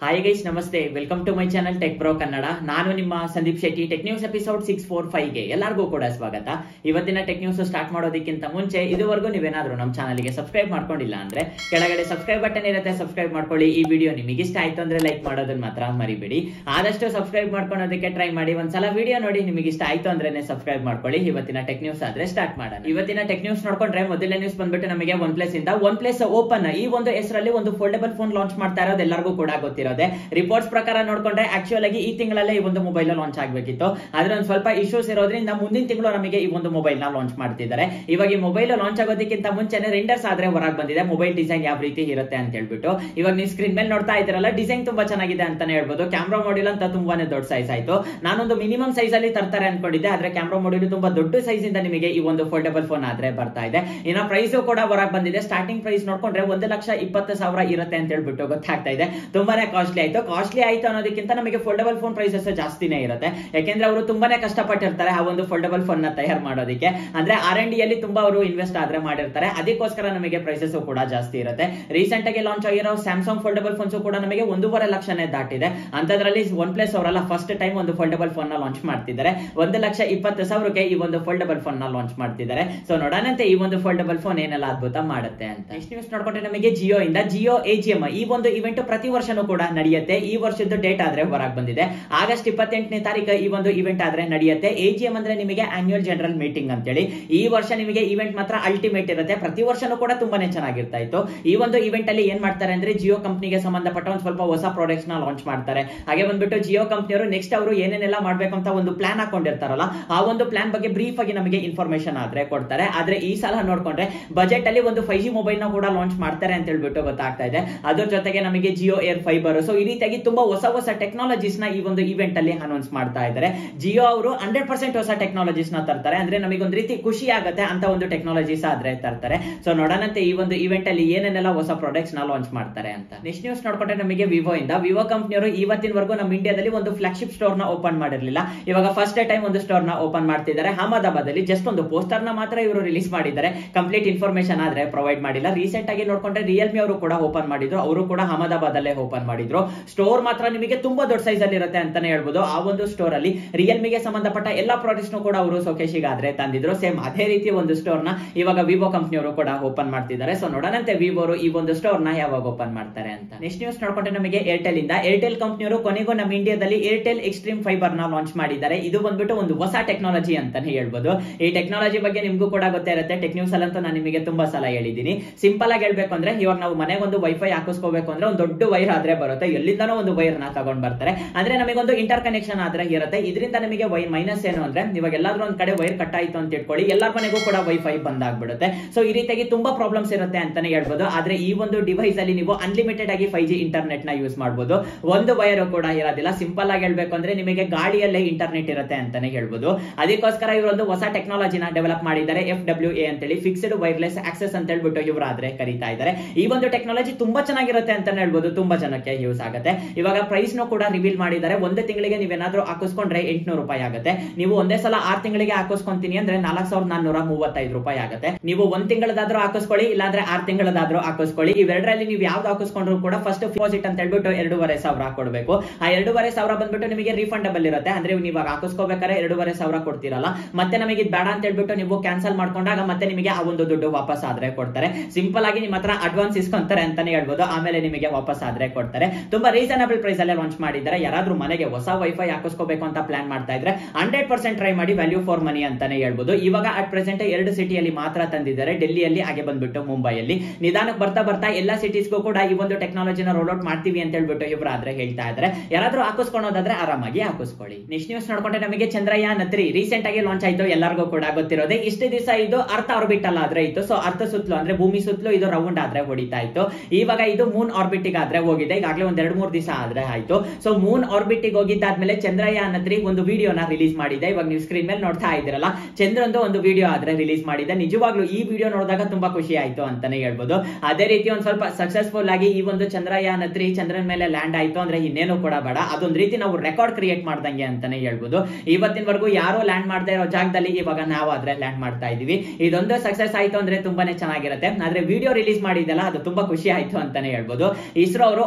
hi guys ನಮಸ್ತೆ welcome to my channel tech bro Kannada ನಾನು ನಿಮ್ಮ Sandeep Shetty tech news episode six four five ಗೆ ಎಲ್ಲರಿಗೂ ಕೂಡ ಸ್ವಾಗತ ಇವತ್ತಿನ ಟೆಕ್ ನ್ಯೂಸ್ ಸ್ಟಾರ್ಟ್ ಮಾಡೋದಕ್ಕಿಂತ ಮುಂಚೆ ಇದುವರೆಗೂ ನೀವೇನಾದ್ರೂ ನಮ್ಮ ಚಾನಲ್ಗೆ ಸಬ್ಸ್ಕ್ರೈಬ್ ಮಾಡ್ಕೊಂಡಿಲ್ಲ ಅಂದ್ರೆ ಕೆಳಗಡೆ ಸಬ್ಸ್ಕ್ರೈಬ್ ಬಟನ್ ಇರುತ್ತೆ ಸಬ್ಸ್ಕ್ರೈಬ್ ಮಾಡ್ಕೊಳ್ಳಿ ಈ ವಿಡಿಯೋ ನಿಮಗೆ ಇಷ್ಟ ಆಯ್ತು ಅಂದ್ರೆ ಲೈಕ್ ಮಾಡೋದನ್ನ ಮಾತ್ರ ಮರಿಬೇಡಿ ಆದಷ್ಟು ಸಬ್ಸ್ಕ್ರೈಬ್ ಮಾಡ್ಕೊಳ್ಳೋದಕ್ಕೆ ಟ್ರೈ ಮಾಡಿ ಒಂದ್ಸಲ ವಿಡಿಯೋ ನೋಡಿ ನಿಮಗೆ ಇಷ್ಟ ಆಯ್ತು ಅಂದ್ರೆ ಸಬ್ಸ್ಕ್ರೈಬ್ ಮಾಡ್ಕೊಳ್ಳಿ ಇವತ್ತಿನ ಟೆಕ್ ನ್ಯೂಸ್ ಆದ್ರೆ ಸ್ಟಾರ್ಟ್ ಮಾಡೋಣ ಇವತ್ತಿನ ಟೆಕ್ ನ್ಯೂಸ್ ನೋಡ್ಕೊಂಡ್ರೆ ಮೊದಲನೇ ನ್ಯೂಸ್ ಬಂದ್ಬಿಟ್ಟು ನಮಗೆ ಒನ್ ಪ್ಲಸ್ ಇಂದ ಒನ್ ಪ್ಲಸ್ ಓಪನ್ ಈ ಒಂದು ಹೆಸರಲ್ಲಿ ಒಂದು ಫೋಲ್ಡಬಲ್ ಫೋನ್ ಲಾಂಚ್ ಮಾಡ್ತಾ ಇರೋದು ಎಲ್ಲರಿಗೂ ಕೂಡ ಗೊತ್ತಿರೋದೆ ರಿಪೋರ್ಟ್ಸ್ ಪ್ರಕಾರ ನೋಡ್ಕೊಂಡ್ರೆ ಆಕ್ಚುಲ್ ಆಗಿ ಈ ತಿಂಗಳಲ್ಲೇ ಈ ಒಂದು ಮೊಬೈಲ್ ಲಾಂಚ್ ಆಗ್ಬೇಕಿತ್ತು ಆದ್ರೆ ಒಂದು ಸ್ವಲ್ಪ ಇಶ್ಯೂಸ್ ಇರೋದ್ರಿಂದ ಮುಂದಿನ ತಿಂಗಳು ನಮಗೆ ಈ ಒಂದು ಮೊಬೈಲ್ ನ ಲಾಂಚ್ ಮಾಡ್ತಿದ್ದಾರೆ ಇವಾಗ ಈ ಮೊಬೈಲ್ ಲಾಂಚ್ ಆಗೋದಕ್ಕಿಂತ ಮುಂಚೆನೆ ರೆಂಡರ್ಸ್ ಆದ್ರೆ ಹೊರಗೆ ಬಂದಿದೆ ಮೊಬೈಲ್ ಡಿಸೈನ್ ಯಾವ ರೀತಿ ಇರುತ್ತೆ ಅಂತ ಹೇಳ್ಬಿಟ್ಟು ಇವಾಗ ನೀವು ಸ್ಕ್ರೀನ್ ಮೇಲೆ ನೋಡ್ತಾ ಇದ್ದೀರಲ್ಲ ಡಿಸೈನ್ ತುಂಬಾ ಚೆನ್ನಾಗಿದೆ ಅಂತಾನೆ ಹೇಳ್ಬೋದು ಕ್ಯಾಮ್ರಾ ಮಾಡ್ಯೂಲ್ ಅಂತ ತುಂಬಾನೇ ದೊಡ್ಡ ಸೈಜ್ ಆಯ್ತು ನಾನೊಂದು ಮಿನಿಮಮ್ ಸೈಜ್ ಅಲ್ಲಿ ತರ್ತಾರೆ ಅನ್ಕೊಂಡಿದ್ದೆ ಆದ್ರೆ ಕ್ಯಾಮ್ರಾ ಮಾಡ್ಯೂಲ್ ತುಂಬಾ ದೊಡ್ಡ ಸೈಜ್ ಇಂದ ನಿಮಗೆ ಈ ಒಂದು ಫೋಲ್ಡಬಲ್ ಫೋನ್ ಆದ್ರೆ ಬರ್ತಾ ಇದೆ ಇನ್ನ ಪ್ರೈಸ್ ಕೂಡ ಹೊರಗೆ ಬಂದಿದೆ ಸ್ಟಾರ್ಟಿಂಗ್ ಪ್ರೈಸ್ ನೋಡ್ಕೊಂಡ್ರೆ ಒಂದು ಲಕ್ಷ ಇಪ್ಪತ್ತು ಸಾವಿರ ಇರುತ್ತೆ ಅಂತ ಹೇಳ್ಬಿಟ್ಟು ಗೊತ್ತಾಗ್ತಾ ಇದೆ ತುಂಬಾನೇ ಕಾಸ್ಟ್ಲಿ ಆಯ್ತು ಕಾಸ್ಟ್ಲಿ ಆಯ್ತು ಅನ್ನೋದಕ್ಕಿಂತ ನಮಗೆ ಫೋಲ್ಡಬಲ್ ಫೋನ್ ಪ್ರೈಸಸ್ ಜಾಸ್ತಿನೇ ಇರುತ್ತೆ ಯಾಕೆಂದ್ರೆ ಅವರು ತುಂಬಾನೇ ಕಷ್ಟಪಟ್ಟಿರ್ತಾರೆ ಆ ಒಂದು ಫೋಲ್ಡಬಲ್ ಫೋನ್ ನ ತಯಾರು ಮಾಡೋದಕ್ಕೆ ಅಂದ್ರೆ ಆರ್ ಎನ್ ಡಿ ಅಲ್ಲಿ ತುಂಬಾ ಅವರು ಇನ್ವೆಸ್ಟ್ ಆದ್ರೆ ಮಾಡಿರ್ತಾರೆ ಅದಕ್ಕೋಸ್ಕರ ನಮಗೆ ಪ್ರೈಸಸ್ ಕೂಡ ಜಾಸ್ತಿ ಇರುತ್ತೆ ರೀಸೆಂಟ್ ಆಗಿ ಲಾಂಚ್ ಆಗಿರೋ ಸ್ಯಾಮ್ಸಂಗ್ ಫೋಲ್ಡಬಲ್ ಫೋನ್ಸ್ ಕೂಡ ನಮಗೆ ಒಂದೂವರೆ ಲಕ್ಷನೇ ದಾಟಿದೆ ಅಂತದ್ರಲ್ಲಿ ಒನ್ ಪ್ಲಸ್ ಅವರೆಲ್ಲ ಫಸ್ಟ್ ಟೈಮ್ ಒಂದು ಫೋಲ್ಡಬಲ್ ಫೋನ್ ನ ಲಾಂಚ್ ಮಾಡ್ತಿದ್ದಾರೆ ಒಂದು ಲಕ್ಷ ಇಪ್ಪತ್ತು ಸಾವಿರಕ್ಕೆ ಈ ಒಂದು ಫೋಲ್ಡಬಲ್ ಫೋನ್ ನ ಲಾಂಚ್ ಮಾಡ್ತಿದ್ದಾರೆ ಸೊ ನೋಡೋಣಂತೆ ಈ ಒಂದು ಫೋಲ್ಡಬಲ್ ಫೋನ್ ಏನೆಲ್ಲ ಅದ್ಭುತ ಮಾಡುತ್ತೆ ಅಂತ ನೆಕ್ಸ್ಟ್ ನ್ಯೂಸ್ ನೋಡ್ಕೊಂಡ್ರೆ ನಮಗೆ ಜಿಯೋ ಇಂದ ಜಿಯೋ ಎಜಿಎಂ ಈ ಒಂದು ಇವೆಂಟ್ ಪ್ರತಿ ವರ್ಷನೂ ಕೂಡ ನಡೆಯುತ್ತೆ ಈ ವರ್ಷದ ಡೇಟ್ ಆದ್ರೆ ಹೊರಗೆ ಬಂದಿದೆ ಆಗಸ್ಟ್ ಇಪ್ಪತ್ತೆಂಟನೇ ತಾರೀಕು ಈ ಒಂದು ಇವೆಂಟ್ ಆದ್ರೆ ನಡೆಯುತ್ತೆ ಎಜಿಎಂ ಅಂದ್ರೆ ನಿಮಗೆ ಆನ್ಯುವಲ್ ಜನರಲ್ ಮೀಟಿಂಗ್ ಅಂತೇಳಿ ಈ ವರ್ಷ ನಿಮಗೆ ಇವೆಂಟ್ ಮಾತ್ರ ಅಲ್ಟಿಮೇಟ್ ಇರುತ್ತೆ ಪ್ರತಿ ವರ್ಷನೂ ಕೂಡ ತುಂಬಾನೇ ಚೆನ್ನಾಗಿರ್ತಾ ಇತ್ತು ಈ ಒಂದು ಇವೆಂಟ್ ಅಲ್ಲಿ ಏನ್ ಮಾಡ್ತಾರೆ ಅಂದ್ರೆ ಜಿಯೋ ಕಂಪ್ನಿಗೆ ಸಂಬಂಧಪಟ್ಟ ಒಂದು ಸ್ವಲ್ಪ ಹೊಸ ಪ್ರಾಡಕ್ಟ್ಸ್ ನ ಲಾಂಚ್ ಮಾಡ್ತಾರೆ ಹಾಗೆ ಬಂದ್ಬಿಟ್ಟು ಜಿಯೋ ಕಂಪ್ನಿಯವರು ನೆಕ್ಸ್ಟ್ ಅವರು ಏನೇನೆಲ್ಲ ಮಾಡ್ಬೇಕು ಅಂತ ಒಂದು ಪ್ಲಾನ್ ಹಾಕೊಂಡಿರ್ತಾರಲ್ಲ ಆ ಒಂದು ಪ್ಲಾನ್ ಬಗ್ಗೆ ಬ್ರೀಫ್ ಆಗಿ ನಮಗೆ ಇನ್ಫಾರ್ಮೇಶನ್ ಆದ್ರೆ ಕೊಡ್ತಾರೆ ಆದ್ರೆ ಈ ಸಲ ನೋಡ್ಕೊಂಡ್ರೆ ಬಜೆಟ್ ಅಲ್ಲಿ ಒಂದು ಫೈವ್ ಜಿ ಮೊಬೈಲ್ ನ ಕೂಡ ಲಾಂಚ್ ಮಾಡ್ತಾರೆ ಅಂತ ಹೇಳ್ಬಿಟ್ಟು ಗೊತ್ತಾಗ್ತಾ ಇದೆ ಅದ್ರ ಜೊತೆಗೆ ನಮಗೆ ಜಿಯೋ ಏರ್ ಫೈಬರ್ ಸೊ ಈ ರೀತಿಯಾಗಿ ತುಂಬಾ ಹೊಸ ಹೊಸ ಟೆಕ್ನಾಲಜೀಸ್ ನ ಈ ಒಂದು ಇವೆಂಟ್ ಅಲ್ಲಿ ಅನೌನ್ಸ್ ಮಾಡ್ತಾ ಇದ್ದಾರೆ ಜಿಯೋ ಅವರು ಹಂಡ್ರೆಡ್ ಪರ್ಸೆಂಟ್ ಹೊಸ ಟೆಕ್ನಾಲಜೀಸ್ ನ ತರ್ತಾರೆ ಅಂದ್ರೆ ನಮಗೆ ಒಂದು ರೀತಿ ಖುಷಿ ಆಗುತ್ತೆ ಅಂತ ಒಂದು ಟೆಕ್ನಾಲಜೀಸ್ ಆದ್ರೆ ತರ್ತಾರೆ ಸೊ ನೋಡೋಣಂತೆ ಈ ಒಂದು ಇವೆಂಟ್ ಅಲ್ಲಿ ಏನೇನೆಲ್ಲ ಹೊಸ ಪ್ರಾಡಕ್ಟ್ಸ್ ನ ಲಾಂಚ್ ಮಾಡ್ತಾರೆ ಅಂತ ನೆಕ್ಸ್ಟ್ ನ್ಯೂಸ್ ನೋಡ್ಕೊಂಡ್ರೆ ನಮಗೆ ವಿವೋ ಇಂದ ವಿವೋ ಕಂಪ್ನಿಯವರು ಇವತ್ತಿನವರೆಗೂ ನಮ್ಮ ಇಂಡಿಯಾದಲ್ಲಿ ಒಂದು ಫ್ಲಾಗ್ಶಿಪ್ ಸ್ಟೋರ್ ನ ಓಪನ್ ಮಾಡಿರಲಿಲ್ಲ ಇವಾಗ ಫಸ್ಟ್ ಟೈಮ್ ಒಂದು ಸ್ಟೋರ್ ನ ಓಪನ್ ಮಾಡ್ತಿದ್ದಾರೆ ಅಹಮದಾಬಾದ್ ಅಲ್ಲಿ ಜಸ್ಟ್ ಒಂದು ಪೋಸ್ಟರ್ ನ ಮಾತ್ರ ಇವರು ರಿಲೀಸ್ ಮಾಡಿದ್ದಾರೆ ಕಂಪ್ಲೀಟ್ ಇನ್ಫಾರ್ಮೇಶನ್ ಆದ್ರೆ ಪ್ರೊವೈಡ್ ಮಾಡಿಲ್ಲ ರೀಸೆಂಟ್ ಆಗಿ ನೋಡ್ಕೊಂಡ್ರೆ ರಿಯಲ್ಮಿ ಅವರು ಕೂಡ ಓಪನ್ ಮಾಡಿದ್ರು ಅವರು ಕೂಡ ಅಹಮದಾಬಾದ್ ಅಲ್ಲೇ ಓಪನ್ ಮಾಡಿದ್ರು ಸ್ಟೋರ್ ಮಾತ್ರ ನಿಮಗೆ ತುಂಬಾ ದೊಡ್ಡ ಸೈಜ್ ಅಲ್ಲಿ ಇರುತ್ತೆ ಅಂತಾನೆ ಹೇಳ್ಬೋದು ಆ ಒಂದು ಸ್ಟೋರ್ ಅಲ್ಲಿ ರಿಯಲ್ಮಿಗೆ ಸಂಬಂಧಪಟ್ಟ ಎಲ್ಲಾ ಪ್ರಾಡಕ್ಟ್ಸ್ ಕೂಡ ಅವರು ಸೊಕೇಶಿಗೆ ಆದ್ರೆ ತಂದಿದ್ರು ಸೇಮ್ ಅದೇ ರೀತಿ ಒಂದು ಸ್ಟೋರ್ ನ ಇವಾಗ ವಿವೋ ಕಂಪ್ನಿಯವರು ಕೂಡ ಓಪನ್ ಮಾಡ್ತಿದ್ದಾರೆ ಸೊ ನೋಡೋಣಂತೆ ವಿವೋ ಈ ಒಂದು ಸ್ಟೋರ್ ನ ಯಾವಾಗ ಓಪನ್ ಮಾಡ್ತಾರೆ ಅಂತ ನೆಕ್ಸ್ಟ್ ನ್ಯೂಸ್ ನೋಡ್ಕೊಂಡ್ರೆ ನಮಗೆ ಏರ್ಟೆಲ್ ಇಂದ ಏರ್ಟೆಲ್ ಕಂಪ್ನಿಯವರು ಕೊನೆಗೂ ನಮ್ಮ ಇಂಡಿಯಾದಲ್ಲಿ ಏರ್ಟೆಲ್ ಎಕ್ಸ್ಟ್ರೀಮ್ ಫೈಬರ್ ನ ಲಾಂಚ್ ಮಾಡಿದ್ದಾರೆ ಇದು ಬಂದ್ಬಿಟ್ಟು ಒಂದು ಹೊಸ ಟೆಕ್ನಾಲಜಿ ಅಂತಾನೆ ಹೇಳ್ಬೋದು ಈ ಟೆಕ್ನಾಲಜಿ ಬಗ್ಗೆ ನಿಮ್ಗೂ ಕೂಡ ಗೊತ್ತೇ ಇರುತ್ತೆ ಟೆಕ್ ನ್ಯೂಸ್ ಅಲ್ಲಂತೂ ನಾನು ನಿಮಗೆ ತುಂಬಾ ಸಲ ಹೇಳಿದ್ದೀನಿ ಸಿಂಪಲ್ ಆಗಿ ಹೇಳ್ಬೇಕು ಅಂದ್ರೆ ಇವಾಗ ನಾವು ಮನೆಗೆ ಒಂದು ವೈಫೈ ಹಾಕಿಸ್ಕೋಬೇಕು ಅಂದ್ರೆ ಒಂದು ದೊಡ್ಡ ವೈರ್ ಆದ್ರೆ ಬರುತ್ತೆ ಎಲ್ಲಿಂದನೋ ಒಂದು ವೈರ್ ನ ತಗೊಂಡ್ ಬರ್ತಾರೆ ಅಂದ್ರೆ ನಮಗೆ ಒಂದು ಇಂಟರ್ ಕನೆಕ್ಷನ್ ಆದ್ರೆ ಇರುತ್ತೆ ಇದರಿಂದ ನಮಗೆ ವೈ ಮೈನಸ್ ಏನು ಅಂದ್ರೆ ಇವಾಗ ಎಲ್ಲಾದ್ರೂ ಒಂದ್ ಕಡೆ ವೈರ್ ಕಟ್ ಆಯ್ತು ಅಂತ ಇಟ್ಕೊಳ್ಳಿ ಎಲ್ಲರ ಮನೆಗೂ ಕೂಡ ವೈಫೈ ಬಂದಾಗ್ಬಿಡುತ್ತೆ ಸೊ ಈ ರೀತಿಯಾಗಿ ತುಂಬಾ ಪ್ರಾಬ್ಲಮ್ಸ್ ಇರುತ್ತೆ ಅಂತಾನೆ ಹೇಳ್ಬೋದು ಆದ್ರೆ ಈ ಒಂದು ಡಿವೈಸ್ ಅಲ್ಲಿ ನೀವು ಅನ್ಲಿಮಿಟೆಡ್ ಆಗಿ ಫೈವ್ ಜಿ ಇಂಟರ್ನೆಟ್ ನ ಯೂಸ್ ಮಾಡಬಹುದು ಒಂದು ವೈರ್ ಕೂಡ ಇರೋದಿಲ್ಲ ಸಿಂಪಲ್ ಆಗಿ ಹೇಳ್ಬೇಕು ಅಂದ್ರೆ ನಿಮಗೆ ಗಾಡಿಯಲ್ಲೇ ಇಂಟರ್ನೆಟ್ ಇರುತ್ತೆ ಅಂತಾನೆ ಹೇಳ್ಬೋದು ಅದಕ್ಕೋಸ್ಕರ ಇವರೊಂದು ಹೊಸ ಟೆಕ್ನಾಲಜಿನ ಡೆವಲಪ್ ಮಾಡಿದ್ದಾರೆ ಎಫ್ ಡಬ್ಲ್ಯೂ ಎ ಅಂತೇಳಿ ಫಿಕ್ಸ್ಡ್ ವೈರ್ಲೆಸ್ ಆಕ್ಸೆಸ್ ಅಂತ ಹೇಳ್ಬಿಟ್ಟು ಇವರಾದ್ರೆ ಕರೀತಾ ಇದ್ದಾರೆ ಈ ಒಂದು ಟೆಕ್ನಾಲಜಿ ತುಂಬಾ ಚೆನ್ನಾಗಿರುತ್ತೆ ಅಂತಾನೆ ಹೇಳ್ಬೋದು ತುಂಬಾ ಜನಕ್ಕೆ ಯೂಸ್ ಆಗುತ್ತೆ ಇವಾಗ ಪ್ರೈಸ್ ನು ಕೂಡ ರಿವೀಲ್ ಮಾಡಿದ್ದಾರೆ ಒಂದು ತಿಂಗಳಿಗೆ ನೀವೇನಾದ್ರೂ ಹಾಕಿಸ್ಕೊಂಡ್ರೆ ಎಂಟ್ನೂರು ರೂಪಾಯಿ ಆಗುತ್ತೆ ನೀವು ಒಂದೇ ಸಲ ಆರ್ ತಿಂಗಳಿಗೆ ಹಾಕಿಸ್ಕೊಂತೀನಿ ಅಂದ್ರೆ ನಾಲ್ಕು ಸಾವಿರದ ನಾನ್ನೂರ ಮೂವತ್ತೈದು ರೂಪಾಯಿ ಆಗುತ್ತೆ ನೀವು ಒಂದ್ ತಿಂಗಳದಾದ್ರೂ ಹಾಕಿಸ್ಕೊಳ್ಳಿ ಇಲ್ಲಾಂದ್ರೆ ಆರ್ ತಿಂಗಳದಾದ್ರೂ ಹಾಕಿಸ್ಕೊಳ್ಳಿ ಇವೆರಡರಲ್ಲಿ ನೀವು ಯಾವ್ದು ಹಾಕಿಸ್ಕೊಂಡ್ರು ಕೂಡ ಫಸ್ಟ್ ಡಿಪಾಸಿಟ್ ಅಂತ ಹೇಳ್ಬಿಟ್ಟು ಎರಡೂವರೆ ಸಾವಿರ ಕೊಡಬೇಕು ಆ ಎರಡೂವರೆ ಸಾವಿರ ಬಂದ್ಬಿಟ್ಟು ನಿಮಗೆ ರೀಫಂಡಬಲ್ ಇರುತ್ತೆ ಅಂದ್ರೆ ನೀವು ಹಾಕಿಸ್ಕೋಬೇಕಾದ್ರೆ ಎರಡೂವರೆ ಸಾವಿರ ಕೊಡ್ತೀರಲ್ಲ ಮತ್ತೆ ನಮಗೆ ಇದು ಬೇಡ ಅಂತ ಹೇಳ್ಬಿಟ್ಟು ನೀವು ಕ್ಯಾನ್ಸಲ್ ಮಾಡ್ಕೊಂಡಾಗ ಮತ್ತೆ ನಿಮಗೆ ಆ ಒಂದು ದುಡ್ಡು ವಾಪಸ್ ಆದ್ರೆ ಕೊಡ್ತಾರೆ ಸಿಂಪಲ್ ಆಗಿ ನಿಮ್ಮ ಹತ್ರ ಅಡ್ವಾನ್ಸ್ ಇಸ್ಕೊಂತಾರೆ ಅಂತಾನೆ ಹೇಳ್ಬೋದು ಆಮೇಲೆ ನಿಮಗೆ ವಾಪಸ್ ಆದ್ರೆ ಕೊಡ್ತಾರೆ ತುಂಬಾ ರೀಸನಬಲ್ ಪ್ರೈಸ್ ಅಲ್ಲೇ ಲಾಂಚ್ ಮಾಡಿದ್ದಾರೆ ಯಾರಾದ್ರೂ ಮನೆಗೆ ಹೊಸ ವೈಫೈ ಹಾಕಿಸ್ಕೋಬೇಕು ಅಂತ ಪ್ಲಾನ್ ಮಾಡ್ತಾ ಇದ್ರೆ ಹಂಡ್ರೆಡ್ ಪರ್ಸೆಂಟ್ ಟ್ರೈ ಮಾಡಿ ವ್ಯಾಲ್ಯೂ ಫಾರ್ ಮನಿ ಅಂತಾನೆ ಹೇಳ್ಬೋದು ಇವಾಗ ಅಟ್ ಪ್ರೆಸೆಂಟ್ ಎರಡು ಸಿಟಿಯಲ್ಲಿ ಮಾತ್ರ ತಂದಿದ್ದಾರೆ ಡೆಲ್ಲಿಯಲ್ಲಿ ಹಾಗೆ ಬಂದ್ಬಿಟ್ಟು ಮುಂಬೈಯಲ್ಲಿ ನಿಧಾನಕ್ಕೆ ಬರ್ತಾ ಬರ್ತಾ ಎಲ್ಲಾ ಸಿಟೀಸ್ಗೂ ಕೂಡ ಈ ಒಂದು ಟೆಕ್ನಾಲಜಿನ ರೋಲ್ ಔಟ್ ಮಾಡ್ತೀವಿ ಅಂತ ಹೇಳ್ಬಿಟ್ಟು ಇವರು ಆದ್ರೆ ಹೇಳ್ತಾ ಇದ್ದಾರೆ ಯಾರಾದ್ರೂ ಹಾಕಿಸ್ಕೊಳೋದಾದ್ರೆ ಆರಾಮಾಗಿ ಹಾಕಿಸ್ಕೊಳ್ಳಿ ನೆಕ್ಸ್ಟ್ ನ್ಯೂಸ್ ನೋಡ್ಕೊಂಡ್ರೆ ನಮಗೆ ಚಂದ್ರಯಾನ್ ತ್ರೀ ರೀಸೆಂಟ್ ಆಗಿ ಲಾಂಚ್ ಆಯ್ತು ಎಲ್ಲರಿಗೂ ಕೂಡ ಗೊತ್ತಿರೋದೇ ಇಷ್ಟೇ ದಿವಸ ಇದು ಅರ್ಥ ಆರ್ಬಿಟ್ ಅಲ್ಲ ಆದ್ರೆ ಇತ್ತು ಸೊ ಅರ್ಥ ಸುತ್ತಲೂ ಅಂದ್ರೆ ಭೂಮಿ ಸುತ್ತಲೂ ಇದು ರೌಂಡ್ ಆದ್ರೆ ಹೊಡಿತಾ ಇತ್ತು ಇವಾಗ ಇದು ಮೂನ್ ಆರ್ಬಿಟ್ ಆದ್ರೆ ಹೋಗಿದೆ ಈಗಾಗಲೇ ಒಂದ್ ಎರಡ್ ಮೂರ್ ದಿವಸ ಆದ್ರೆ ಆಯ್ತು ಸೊ ಮೂನ್ ಆರ್ಬಿಟ್ ಹೋಗಿದ್ದಾದ್ಮೇಲೆ ಚಂದ್ರಯಾನ್ ತ್ರೀ ಒಂದು ವಿಡಿಯೋನ ರಿಲೀಸ್ ಮಾಡಿದೆ ಇವಾಗ ನೀವು ಸ್ಕ್ರೀನ್ ಮೇಲೆ ನೋಡ್ತಾ ಇದ್ದೀರಲ್ಲ ಚಂದ್ರಂದು ಒಂದು ವಿಡಿಯೋ ಆದ್ರೆ ರಿಲೀಸ್ ಮಾಡಿದೆ ನಿಜವಾಗ್ಲೂ ಈ ವಿಡಿಯೋ ನೋಡಿದಾಗ ತುಂಬಾ ಖುಷಿ ಆಯ್ತು ಅಂತಾನೆ ಹೇಳ್ಬೋದು ಅದೇ ರೀತಿ ಒಂದ್ ಸ್ವಲ್ಪ ಸಕ್ಸಸ್ಫುಲ್ ಆಗಿ ಈ ಒಂದು ಚಂದ್ರಯಾನ್ ತ್ರೀ ಚಂದ್ರನ್ ಮೇಲೆ ಲ್ಯಾಂಡ್ ಆಯ್ತು ಅಂದ್ರೆ ಇನ್ನೇನು ಕೂಡ ಬೇಡ ಅದೊಂದ್ ರೀತಿ ನಾವು ರೆಕಾರ್ಡ್ ಕ್ರಿಯೇಟ್ ಮಾಡ್ದಂಗೆ ಅಂತಾನೆ ಹೇಳ್ಬೋದು ಇವತ್ತಿನವರೆಗೂ ಯಾರು ಲ್ಯಾಂಡ್ ಮಾಡದೇ ಇರೋ ಜಾಗದಲ್ಲಿ ಇವಾಗ ನಾವು ಆದ್ರೆ ಲ್ಯಾಂಡ್ ಮಾಡ್ತಾ ಇದೀವಿ ಇದೊಂದು ಸಕ್ಸಸ್ ಆಯ್ತು ಅಂದ್ರೆ ತುಂಬಾನೇ ಚೆನ್ನಾಗಿರುತ್ತೆ ಆದ್ರೆ ವಿಡಿಯೋ ರಿಲೀಸ್ ಮಾಡಿದೆಲ್ಲ ಅದು ತುಂಬಾ ಖುಷಿ ಆಯ್ತು ಅಂತಾನೆ ಹೇಳ್ಬೋದು ಇಸ್ರೋ ಅವರು ಅಫಿಷಿಯಲ್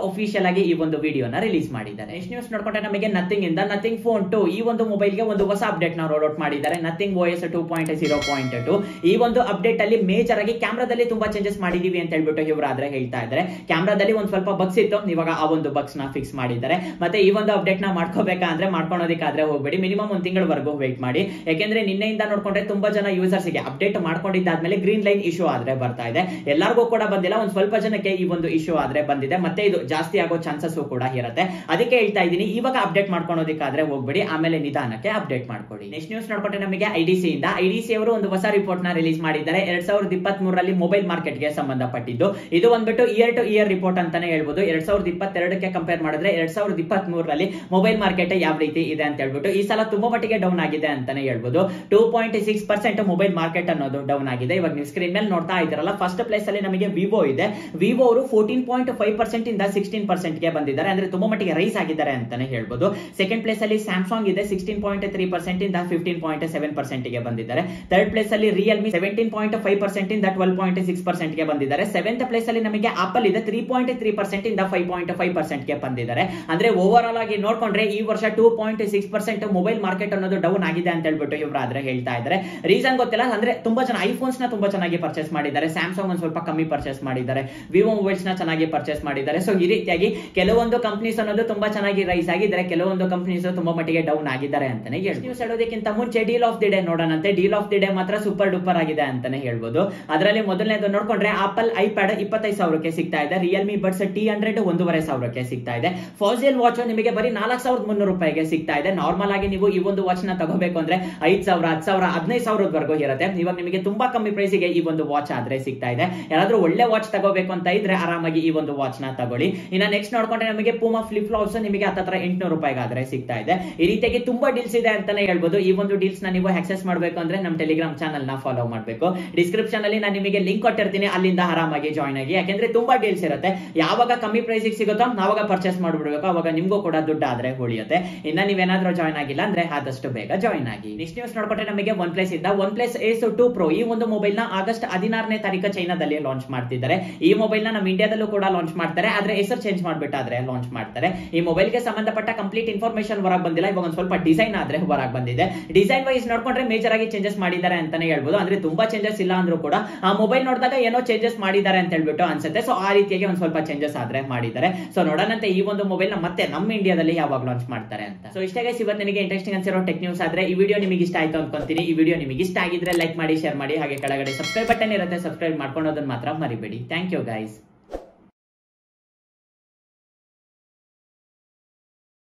ಅಫಿಷಿಯಲ್ ಆಗಿ ಈ ಒಂದು ವಿಡಿಯೋನ ರಿಲೀಸ್ ಮಾಡಿದ್ದಾರೆ ನೆಕ್ಸ್ಟ್ ನ್ಯೂಸ್ ನೋಡ್ಕೊಂಡ್ರೆ ನಮಗೆ ನಥಿಂಗ್ ಇಂದ ನಥಿಂಗ್ ಫೋನ್ ಟು ಈ ಒಂದು ಮೊಬೈಲ್ಗೆ ಒಂದು ಹೊಸ ಅಪ್ಡೇಟ್ ನ ರೋಲ್ ಔಟ್ ಮಾಡಿದ್ದಾರೆ Nothing O S two point zero point two ಈ ಒಂದು ಅಪ್ಡೇಟ್ ಅಲ್ಲಿ ಮೇಜರ್ ಆಗಿ ಕ್ಯಾಮ್ರಾದಲ್ಲಿ ತುಂಬಾ ಚೇಂಜಸ್ ಮಾಡಿದೀವಿ ಅಂತ ಹೇಳ್ಬಿಟ್ಟು ಇವರಾದ್ರೆ ಹೇಳ್ತಾ ಇದ್ದಾರೆ ಕ್ಯಾಮ್ರಾದಲ್ಲಿ ಒಂದ್ ಸ್ವಲ್ಪ ಬಗ್ಸ್ ಇತ್ತು ಇವಾಗ ಆ ಒಂದು ಬಗ್ಸ್ ನ ಫಿಕ್ಸ್ ಮಾಡಿದ್ದಾರೆ ಮತ್ತೆ ಈ ಒಂದು ಅಪ್ಡೇಟ್ ನ ಮಾಡ್ಕೋಬೇಕಾ ಅಂದ್ರೆ ಮಾಡ್ಕೊಳೋದಕ್ಕಾದ್ರೆ ಹೋಗ್ಬೇಡಿ ಮಿನಿಮಮ್ ಒಂದ್ ತಿಂಗಳವರೆಗೂ ವೇಟ್ ಮಾಡಿ ಯಾಕೆಂದ್ರೆ ನಿನ್ನೆಯಿಂದ ನೋಡ್ಕೊಂಡ್ರೆ ತುಂಬಾ ಜನ ಯೂಸರ್ಸ್ ಗೆ ಅಪ್ಡೇಟ್ ಮಾಡ್ಕೊಂಡಿದ್ದಾದ್ಮೇಲೆ ಗ್ರೀನ್ ಲೈನ್ ಇಶ್ಯೂ ಆದ್ರೆ ಬರ್ತಾ ಇದೆ ಎಲ್ಲರಿಗೂ ಕೂಡ ಬಂದಿಲ್ಲ ಒಂದ್ ಸ್ವಲ್ಪ ಜನಕ್ಕೆ ಈ ಒಂದು ಇಶ್ಯೂ ಆದ್ರೆ ಬಂದಿದೆ ಮತ್ತೆ ಇದು ಜಾಸ್ತಿ ಆಗೋ ಚಾನ್ಸಸ್ ಕೂಡ ಇರುತ್ತೆ ಅದಕ್ಕೆ ಹೇಳ್ತಾ ಇದ್ದೀನಿ ಇವಾಗ ಅಪ್ಡೇಟ್ ಮಾಡ್ಕೊಳೋದಕ್ಕಾದ್ರೆ ಹೋಗ್ಬೇಡಿ ಆಮೇಲೆ ನಿಧಾನಕ್ಕೆ ಅಪ್ಡೇಟ್ ಮಾಡ್ಕೊಡಿ ನೆಕ್ಸ್ಟ್ ನ್ಯೂಸ್ ನೋಡ್ಕೊಂಡ್ರೆ ನಮಗೆ ಐಡಿಸಿ ಇಂದ ಐಡಿಸಿ ಅವರು ಒಂದು ಹೊಸ ರಿಪೋರ್ಟ್ ನ ರಿಲೀಸ್ ಮಾಡಿದ್ದಾರೆ ಎರಡ್ ಸಾವಿರದ ಇಪ್ಪತ್ತ್ ಮೂರರಲ್ಲಿ ಮೊಬೈಲ್ ಮಾರ್ಕೆಟ್ ಗೆ ಸಂಬಂಧಪಟ್ಟಿದ್ದು ಇದು ಬಂದ್ಬಿಟ್ಟು ಇಯರ್ ಟು ಇಯರ್ ರಿಪೋರ್ಟ್ ಅಂತಾನೆ ಹೇಳ್ಬೋದು ಎರಡ್ ಸಾವಿರದ ಇಪ್ಪತ್ತೆರಡಕ್ಕೆ ಕಂಪೇರ್ ಮಾಡಿದ್ರೆ ಎರಡ್ ಸಾವಿರದ ಇಪ್ಪತ್ತ್ ಮೂರರಲ್ಲಿ ಮೊಬೈಲ್ ಮಾರ್ಕೆಟ್ ಯಾವ ರೀತಿ ಇದೆ ಅಂತ ಹೇಳ್ಬಿಟ್ಟು ಈ ಸಲ ತುಂಬಾ ಮಟ್ಟಿಗೆ ಡೌನ್ ಆಗಿದೆ ಅಂತಾನೆ ಹೇಳ್ಬೋದು two point six percent mobile market ಅನ್ನೋದು ಡೌನ್ ಆಗಿದೆ ಇವಾಗ ನೀವು ಸ್ಕ್ರೀನ್ ಮೇಲೆ ನೋಡ್ತಾ ಇದ್ದೀರಲ್ಲ ಫಸ್ಟ್ ಪ್ಲೇಸ್ ಅಲ್ಲಿ ನಮಗೆ ವಿವೋ ಇದೆ ವಿವೋ ಅವರು ಫೋರ್ಟೀನ್ ಪಾಯಿಂಟ್ ಫೈವ್ ಪರ್ಸೆಂಟ್ ಇಂದ ಸಿಕ್ಸ್ಟೀನ್ ಪರ್ಸೆಂಟ್ ಗೆ ಬಂದಿದ್ದಾರೆ ಅಂದ್ರೆ ತುಂಬಾ ಮಟ್ಟಿಗೆ ರೈಸ್ ಆಗಿದ್ದಾರೆ ಅಂತಾನೆ ಹೇಳ್ಬೋದು ಸೆಕೆಂಡ್ ಪ್ಲೇಸ್ ಅಲ್ಲಿ ಸ್ಯಾಮ್ಸಂಗ್ ಇದೆ ಸಿಕ್ಸ್ಟೀನ್ ಪಾಯಿಂಟ್ ತ್ರೀ ಪರ್ಸೆಂಟ್ ಇಂದ ಫಿಫ್ಟೀನ್ ಪಾಯಿಂಟ್ ಸೆವೆನ್ ಪರ್ಸೆಂಟ್ ಗೆ ಬಂದಿದ್ದಾರೆ ಥರ್ಡ್ ಪ್ಲೇಸ್ ಅಲ್ಲಿ Realme seventeen point five percent ಇಂದ ಟ್ವೆಲ್ ಪಾಯಿಂಟ್ ಸಿಕ್ಸ್ ಪರ್ಸೆಂಟ್ ಗೆ ಬಂದಿದ್ದಾರೆ ಸೆವೆಂತ್ ಪ್ಲೇಸ್ ಅಲ್ಲಿ ನಮಗೆ ಆಪಲ್ ಇದೆ ತ್ರೀ ಪಾಯಿಂಟ್ ತ್ರೀ ಪರ್ಸೆಂಟ್ ಇಂದ ಫೈವ್ ಪಾಯಿಂಟ್ ಫೈವ್ ಪರ್ಸೆಂಟ್ ಗೆ ಬಂದಿದ್ದಾರೆ ಅಂದ್ರೆ ಓವರ್ ಆಲ್ ಆಗಿ ನೋಡ್ಕೊಂಡ್ರೆ ಈ ವರ್ಷ two point six percent mobile market ಅನ್ನೋದು ಡೌನ್ ಆಗಿದೆ ಅಂತ ಹೇಳ್ಬಿಟ್ಟು ಇವರಾದ್ರೆ ಹೇಳ್ತಾ ಇದ್ದಾರೆ ರೀಸನ್ ಗೊತ್ತಿಲ್ಲ ಅಂದ್ರೆ ತುಂಬಾ ಜನ ಐಫೋನ್ಸ್ ನ ತುಂಬಾ ಚೆನ್ನಾಗಿ ಪರ್ಚೇಸ್ ಮಾಡಿದ್ದಾರೆ ಸ್ಯಾಮ್ಸಂಗ್ ಒಂದು ಸ್ವಲ್ಪ ಕಮ್ಮಿ ಪರ್ಚೇಸ್ ಮಾಡಿದ್ದಾರೆ ವಿವೋ ಮೊಬೈಲ್ಸ್ ನ ಚೆನ್ನಾಗಿ ಪರ್ಚೇಸ್ ಮಾಡಿದ್ದಾರೆ ಸೊ ಈ ರೀತಿಯಾಗಿ ಕೆಲವೊಂದು ಕಂಪ್ನೀಸ್ ಅನ್ನೋದು ತುಂಬಾ ಚೆನ್ನಾಗಿ ರೈಸ್ ಆಗಿದ್ದಾರೆ ಕೆಲವೊಂದು ಕಂಪ್ನೀಸ್ ತುಂಬಾ ಮಟ್ಟಿಗೆ ಡೌನ್ ಆಗಿದ್ದಾರೆ ಅಂತಾನೆ ಹೇಳಿ ನ್ಯೂಸ್ ಹೇಳೋದಕ್ಕಿಂತ ಮುಂಚೆ ಡೀಲ್ ಆಫ್ ದಿ ಡೇ ನೋಡೋಣಂತೆ ಡೀಲ್ ಆಫ್ ದಿ ಡೇ ಮಾತ್ರ ಸೂಪರ್ ಡೂಪರ್ ಆಗಿದೆ ಅಂತಾನೆ ಹೇಳ್ಬೋದು ಅದರಲ್ಲಿ ಮೊದಲನೇದು ನೋಡ್ಕೊಂಡ್ರೆ ಆಪಲ್ ಐಪ್ಯಾಡ್ ಇಪ್ಪತ್ತೈದು ಸಾವಿರಕ್ಕೆ ಸಿಗ್ತಾ ಇದೆ ರಿಯಲ್ಮಿ ಬಡ್ಸ್ ಟಿ ಹಂಡ್ರೆಡ್ ಒಂದೂವರೆ ಸಾವಿರಕ್ಕೆ ಸಿಗ್ತಾ ಇದೆ ಫಾಸಿಲ್ ವಾಚ್ ನಿಮಗೆ ಬರೀ ನಾಲ್ಕು ಸಾವಿರದ ಮುನ್ನೂರು ರೂಪಾಯಿಗೆ ಸಿಗ್ತಾ ಇದೆ ನಾರ್ಮಲ್ ಆಗಿ ನೀವು ಈ ಒಂದು ವಾಚ್ ನ ತಗೋಬೇಕು ಅಂದ್ರೆ ಐದ್ ಸಾವಿರ ಹತ್ತು ಸಾವಿರ ಹದಿನೈದು ಸಾವಿರದವರೆಗೂ ಇರುತ್ತೆ ಇವಾಗ ನಿಮಗೆ ತುಂಬಾ ಕಮ್ಮಿ ಪ್ರೈಸಿಗೆ ಈ ಒಂದು ವಾಚ್ ಆದ್ರೆ ಸಿಗ್ತಾ ಇದೆ ಯಾರಾದ್ರೂ ಒಳ್ಳೆ ವಾಚ್ ತಗೋಬೇಕು ಅಂತ ಇದ್ರೆ ಆರಾಮಾಗಿ ಈ ಒಂದು ವಾಚ್ ನ ತಗೊಳ್ಳಿ ಇನ್ನ ನೆಕ್ಸ್ಟ್ ನೋಡ್ಕೊಂಡ್ರೆ ನಮಗೆ ಪೂಮಾ ಫ್ಲಿಪ್ ಫ್ಲಾಪ್ಸ್ ನಿಮಗೆ ಹತ್ತತ್ರ ಎಂಟುನೂರು ರೂಪಾಯಿಗಾದ್ರೆ ಸಿಗ್ತಾ ಇದೆ ಈ ರೀತಿಯಾಗಿ ತುಂಬಾ ಡೀಲ್ಸ್ ಇದೆ ಅಂತಾನೆ ಹೇಳ್ಬೋದು ಈ ಒಂದು ಡೀಲ್ಸ್ ನ ನೀವು ಆಕ್ಸೆಸ್ ಮಾಡಬೇಕು ಅಂದ್ರೆ ನಮ್ಮ ಟೆಲಿಗ್ರಾಮ್ ಚಾನಲ್ ನ ಫಾಲೋ ಮಾಡಬೇಕು ಡಿಸ್ಕ್ರಿಪ್ಷನ್ ಅಲ್ಲಿ ನಾನು ನಿಮಗೆ ಲಿಂಕ್ ಕೊಟ್ಟಿರ್ತೀನಿ ಅಲ್ಲಿಂದ ಆರಾಮಾಗಿ ಜಾಯ್ನ್ ಆಗಿ ಯಾಕೆಂದ್ರೆ ತುಂಬಾ ಡೀಲ್ಸ್ ಇರುತ್ತೆ ಯಾವಾಗ ಕಮ್ಮಿ ಪ್ರೈಸಿಗೆ ಸಿಗುತ್ತೋ ನಾವಾಗ ಪರ್ಚೇಸ್ ಮಾಡ್ಬಿಡ್ಬೇಕು ಅವಾಗ ನಿಮ್ಗೂ ಕೂಡ ದುಡ್ಡು ಆದ್ರೆ ಉಳಿಯುತ್ತೆ ಇನ್ನ ನೀವೇನಾದ್ರೂ ಜಾಯ್ನ್ ಆಗಿಲ್ಲ ಅಂದ್ರೆ ಆದಷ್ಟು ಬೇಗ ಜಾಯ್ನ್ ಆಗಿ ನೆಕ್ಸ್ಟ್ ನ್ಯೂಸ್ ನೋಡ್ಕೊಂಡ್ರೆ ನಮಗೆ ಒನ್ ಪ್ಲಸ್ ಇಂದ one plus ace two pro ಈ ಒಂದು ಮೊಬೈಲ್ ನ ಆಗಸ್ಟ್ ಹದಿನಾರನೇ ತಾರೀಕು ಚೈನಾದಲ್ಲಿ ಲಾಂಚ್ ಮಾಡ್ತಿದ್ದಾರೆ ಈ ಮೊಬೈಲ್ ನ ನಮ್ಮ ಇಂಡಿಯಾದಲ್ಲೂ ಕೂಡ ಲಾಂಚ್ ಮಾಡ್ತಾರೆ ಆದ್ರೆ ಹೆಸರು ಚೇಂಜ್ ಮಾಡ್ಬಿಟ್ಟಾದ್ರೆ ಲಾಂಚ್ ಮಾಡ್ತಾರೆ ಈ ಮೊಬೈಲ್ ಗೆ ಸಂಬಂಧಪಟ್ಟ ಕಂಪ್ಲೀಟ್ ಇನ್ಫಾರ್ಮೇಶನ್ ಹೊರಗೆ ಬಂದಿಲ್ಲ ಇವಾಗ ಒಂದು ಸ್ವಲ್ಪ ಡಿಸೈನ್ ಆದ್ರೆ ಹೊರಗೆ ಬಂದಿದೆ ಡಿಸೈನ್ ವೈಸ್ ನೋಡ್ಕೊಂಡ್ರೆ ಮೇಜರ್ ಆಗಿ ಚೇಂಜಸ್ ಮಾಡಿದ್ದಾರೆ ಅಂತಾನೆ ಹೇಳ್ಬೋದು ಅಂದ್ರೆ ತುಂಬಾ ಚೇಂಜಸ್ ಇಲ್ಲ ಅಂದ್ರೂ ಕೂಡ ಆ ಮೊಬೈಲ್ ನೋಡಿದಾಗ ಏನೋ ಚೇಂಜಸ್ ಮಾಡಿದ್ದಾರೆ ಅಂತ ಹೇಳ್ಬಿಟ್ಟು ಅನ್ಸುತ್ತೆ ಸೊ ಆ ರೀತಿಯಾಗಿ ಒಂದು ಸ್ವಲ್ಪ ಚೇಂಜಸ್ ಆದ್ರೆ ಮಾಡಿದ್ದಾರೆ ಸೊ ನೋಡೋಣಂತೆ ಈ ಒಂದು ಮೊಬೈಲ್ ನ ಮತ್ತೆ ನಮ್ಮ ಇಂಡಿಯಾದಲ್ಲಿ ಯಾವಾಗ ಲಾಂಚ್ ಮಾಡ್ತಾರೆ ಅಂತ ಸೊ ಇಷ್ಟೇ guys, ಇವತ್ತು ನನಗೆ ಇಂಟ್ರೆಸ್ಟಿಂಗ್ ಅನ್ಸಿರೋ ಟೆಕ್ ನ್ಯೂಸ್ ಆದ್ರೆ ಈ ವಿಡಿಯೋ ನಿಮಗೆ ಇಷ್ಟ ಆಯ್ತು ಅನ್ಕೊಂತೀನಿ ಈ ವಿಡಿಯೋ ನಿಮಗೆ ಇಷ್ಟ ಆಗಿದ್ರೆ ಲೈಕ್ ಮಾಡಿ ಶೇರ್ ಮಾಡಿ ಹಾಗೆ ಕೆಳಗಡೆ ಸಬ್ಸ್ಕ್ರೈಬ್ ಬಟನ್ ಇರುತ್ತೆ ಸಬ್ಸ್ಕ್ರೈಬ್ ಮಾಡ್ಕೊಳೋದನ್ನ ಮಾತ್ರ ಮರಿಬೇಡಿ ಥ್ಯಾಂಕ್ ಯು ಗೈಸ್